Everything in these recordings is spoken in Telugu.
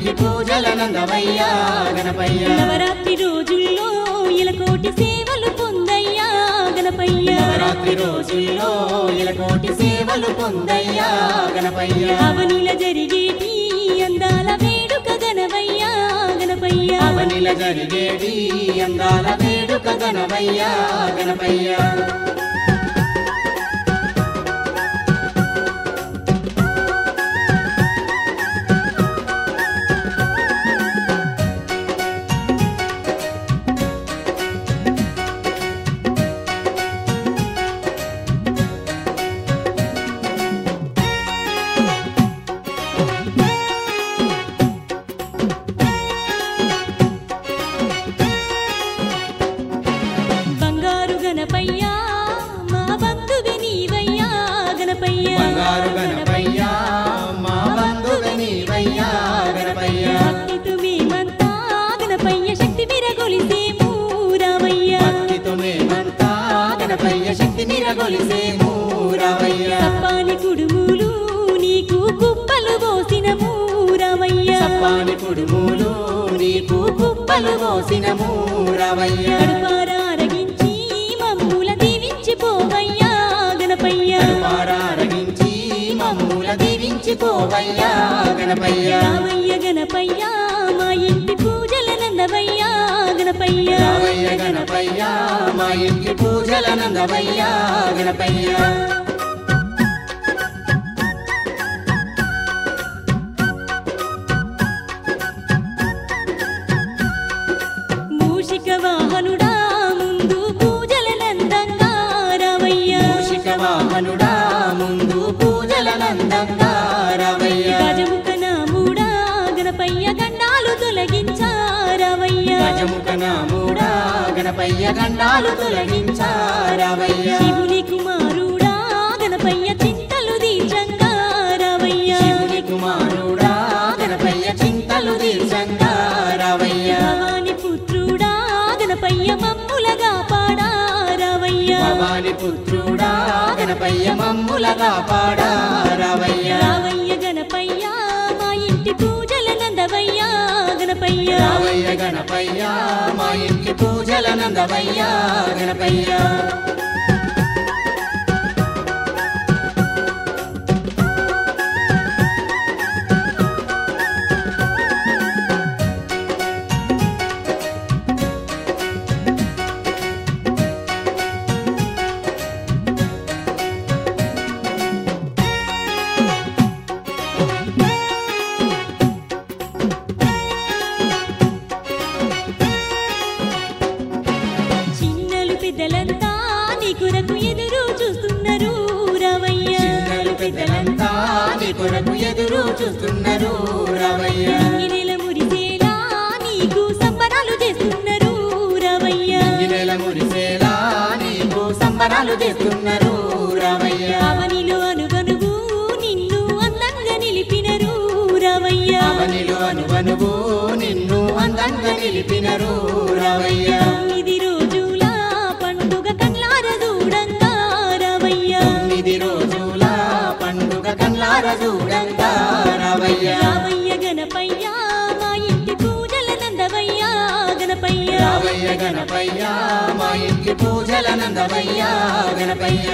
ఇంటి పూజల నందవయ్యా గణపయ్య నవరాత్రి రోజుల్లో ఇలకోటి సేవలు పొందయ్యా గణపయ్య నవరాత్రి రోజుల్లో ఇలకోటి సేవలు పొందయ్యా గణపయ్య అవనిల జరిగేటి అందాల వేడుక గణవయ్యా గణపయ్య అవనిల జరిగేడి అందాల వేడుక గణపయ్యా గణపయ్య బంగారు గణపయ్య మా బంధువి నీవయ్యా గణపయ్య బంగారు గణపయ్యా మా బంధువు నీవయ్యా గణపయ్య భక్తితో మేమంతా గణపయ్య శక్తి విరగొలిసేము రామయ్య భక్తితో మేమంతా గణపయ్య శక్తి నిరగొలిసే మూరవయ్య సప్పాని కుడుములు నీకు కుప్పలు పోసినము రామయ్య సప్పాని కుడుములు నీకు కుప్పలు పోసిన మూరవయ్య కడుపారా అరగించి మమ్ముల దీవించి పోవయ్యా గణపయ్య కడుపారారగించి మమ్ముల దీవించిపోవయ్యా గణపయ్య రామయ్య గణపయ్య మా ఇంటి పూజల నందవయ్యా గణపయ్య రావయ్య గణపయ్య మా ఇంటి పూజల నందవయ్యా గణపయ్య మూషిక వాహనుడా ముందు పూజల నందంగా రామయ్య మూషిక వాహనుడా ముందు పూజల నందంగా రావయ్య గజముఖ నాముడా గణపయ్య గండాలు తొలగించా రామయ్య గజముఖ నాముడా గణపయ్య గండాలు తొలగించా రావయ్య శివుని కుమారుడా గణపయ్య చింతలు దీర్ఘంగా రామయ్య శివుని కుమారుడా గణపయ్య చింతలు దీర్ఘంగా రావయ్య భవాని పుత్రుడా గణపయ్య మమ్ములగా పాడా రామయ్య భవాని పుత్రుడా గణపయ్య మమ్ములగా పాడా రావయ్య రామయ్య గణపయ్య మా ఇంటి పూజల నందవయ్య గణపయ్య రావయ్య గణపయ్య మా ఇంటి పూజల నందవయ్య గణపయ్య చిన్నలు పెద్దలంతా నీ కొరకు ఎదురు చూస్తున్నారు రామయ్య చిన్నలు పెద్దలంతా నీ కొరకు ఎదురు చూస్తున్నారు రావయ్య ఈ నెల మురిసేలా నీకు సంబరాలు చేస్తున్నారు రామయ్య ఈ నెల మురిసేలా నీకు సంబరాలు చేస్తున్నారు రావయ్య అవనిలో అనుగనుగు నిన్ను అందంగా నిలిపినరు రామయ్య అవనిలో అనువనువు నిన్ను అందంగా నిలిపినరు రావయ్య తొమ్మిది రోజుల పండుగ కళ్ళార చూడంగా రామయ్య తొమ్మిది రోజుల పండుగ కన్లార చూడంగా రావయ్య రామయ్య గణపయ్య మా ఇంటి పూజల నందవయ్య గణపయ్య రావయ్య గణపయ్య మా ఇంటి పూజల నందవయ్య గణపయ్య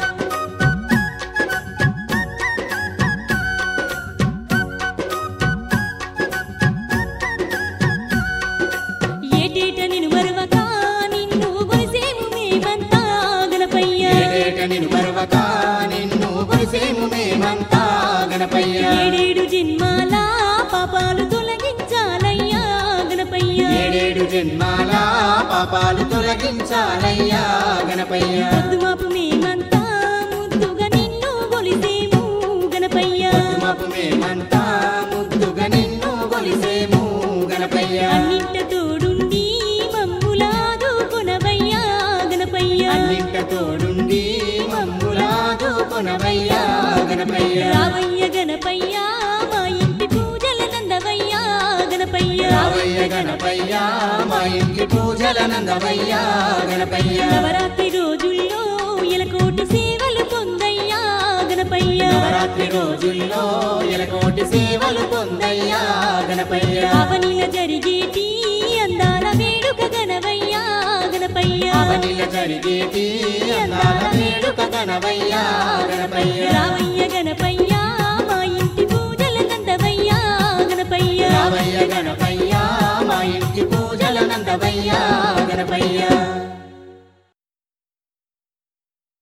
ఏటేట నిన్ను మరవక నిన్ను కొలిసేము మేమంతా గణపయ్య ఏడేట నిన్ను మరవక నిన్ను కొలిసేము మేమంతా గణపయ్య ఏడేడు జన్మాల పాపాలు తొలగించాలయ్యా గణపయ్య ఏడేడు జన్మాల పాపాలు తొలగించాలయ్యా గణపయ్య పొద్దుమాపు మేమంతా ముద్దుగా నిన్ను కొలిసేము గణపయ్య మాపు మేమంతా ముద్దుగా నిన్ను కొలిసేము గణపయ్య అన్నింట తోడుండి మమ్ములాదు కొనవయ్యా గణపయ్య అన్నింట తోడుండి మమ్ములాదు కొనవయ్యా గణపయ్య రావయ్య గణపయ్య మా ఇంటి పూజల నందవయ్యా గణపయ్య రావయ్య గణపయ్య మా ఇంటి పూజల నందవయ్యా గణపయ్య నవరాత్రి రోజుల్లో ఎలకోటి సేవలు పొందయ్యా గణపయ్య గణపయ్య నవరాత్రి రోజుల్లో ఎలకోటి సేవలు పొందయ్యా గణపయ్య అవనిల జరిగేటి అందాల వేడుక గణవయ్యా గణపయ్య అవనిల జరిగేటి అందాల వేడుక గణవయ్యా గణపయ్య రావయ్య గణపయ్య మా ఇంటి పూజల నందవయ్యా గణపయ్య రావయ్య గణపయ్య మా ఇంటి పూజల నందవయ్యా గణపయ్య